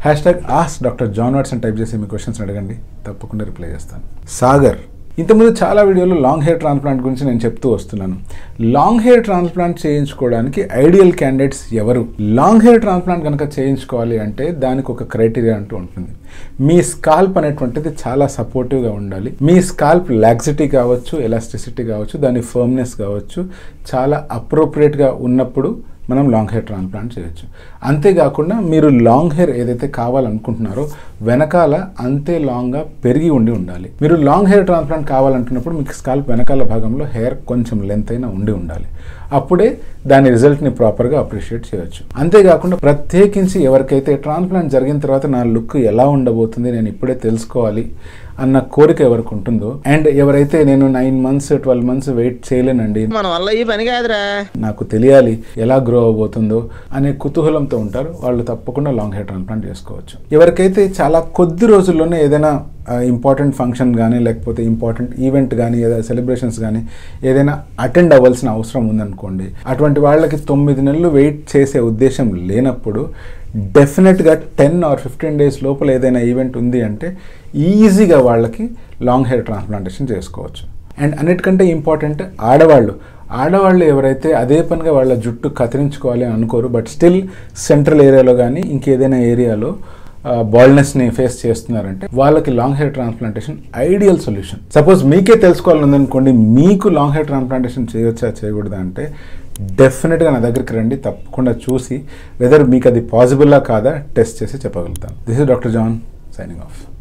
hash hashtag ask doctor John what's అని type చేసి మీ క్వశ్చన్స్ అడగండి తప్పకుండా రిప్లై చేస్తాను సాగర్ ఇంతకుముందు చాలా వీడియోలు లాంగ్ హెయిర్ ట్రాన్స్ప్లాంట్ గురించి నేను చెప్తూ వస్తున్నాను లాంగ్ హెయిర్ ట్రాన్స్ప్లాంట్ చేయించుకోవడానికి ఐడియల్ క్యాండిడేట్స్ ఎవరు లాంగ్ హెయిర్ ట్రాన్స్ప్లాంట్ కనుక చేయించుకోవాలి అంటే దానికి ఒక క్రైటీరియా అంటూ ఉంటుంది మీ స్కాల్ప్ అనేటువంటిది చాలా సపోర్టివ్గా ఉండాలి మీ స్కాల్ప్ లాక్సిటీ కావచ్చు ఎలాస్టిసిటీ కావచ్చు దాని ఫర్మ్నెస్ కావచ్చు చాలా అప్రోప్రియేట్గా ఉన్నప్పుడు మనం లాంగ్ హెయిర్ ట్రాన్స్ప్లాంట్ చేయొచ్చు అంతేకాకుండా మీరు లాంగ్ హెయిర్ ఏదైతే కావాలనుకుంటున్నారో వెనకాల అంతే లాంగ్గా పెరిగి ఉండి ఉండాలి మీరు లాంగ్ హెయిర్ ట్రాన్స్ప్లాంట్ కావాలనుకున్నప్పుడు మీకు స్కాల్ప్ వెనకాల భాగంలో హెయిర్ కొంచెం లెంత్ అయినా ఉండి ఉండాలి అప్పుడే దాని రిజల్ట్ని ప్రాపర్గా అప్రిషియేట్ చేయొచ్చు అంతేకాకుండా ప్రత్యేకించి ఎవరికైతే ట్రాన్స్ప్లాంట్ జరిగిన తర్వాత నా లుక్ ఎలా ఉండబోతుంది నేను ఇప్పుడే తెలుసుకోవాలి అన్న కోరిక ఎవరికి ఉంటుందో అండ్ ఎవరైతే నేను nine months twelve months wait చేయలేనండి మన వల్ల ఈ పని కాదురా నాకు తెలియాలి ఎలా గ్రో అవబోతుందో అనే కుతూహలంతో ఉంటారు వాళ్ళు తప్పకుండా లాంగ్ హెయిర్ ట్రాన్స్ప్లాంట్ చేసుకోవచ్చు ఎవరికైతే చాలా కొద్ది రోజుల్లోనే ఏదైనా ఇంపార్టెంట్ ఫంక్షన్ కానీ లేకపోతే ఇంపార్టెంట్ ఈవెంట్ కానీ ఏదైనా సెలబ్రేషన్స్ కానీ ఏదైనా అటెండ్ అవ్వాల్సిన అవసరం ఉందనుకోండి అటువంటి వాళ్ళకి తొమ్మిది నెలలు వెయిట్ చేసే ఉద్దేశం లేనప్పుడు డెఫినెట్గా టెన్ ఆర్ ఫిఫ్టీన్ డేస్ లోపల ఏదైనా ఈవెంట్ ఉంది అంటే ఈజీగా వాళ్ళకి లాంగ్ హెయిర్ ట్రాన్స్ప్లాంటేషన్ చేసుకోవచ్చు అండ్ అన్నిటికంటే ఇంపార్టెంట్ ఆడవాళ్ళు ఆడవాళ్ళు ఎవరైతే అదే పనిగా వాళ్ళ జుట్టు కత్తిరించుకోవాలి అని అనుకోరు బట్ స్టిల్ సెంట్రల్ ఏరియాలో కానీ ఇంకేదైనా ఏరియాలో బాల్నెస్ని ఫేస్ చేస్తున్నారంటే వాళ్ళకి long hair transplantation ideal solution suppose మీకే తెలుసుకోవాలని ఉందనుకోండి మీకు లాంగ్ హెయిర్ ట్రాన్స్ప్లాంటేషన్ చేయొచ్చా చేయకూడదా అంటే డెఫినెట్గా నా దగ్గరికి రండి తప్పకుండా చూసి వెదర్ మీకు అది పాసిబుల్లా కాదా టెస్ట్ చేసి చెప్పగలుగుతాను this is doctor John signing of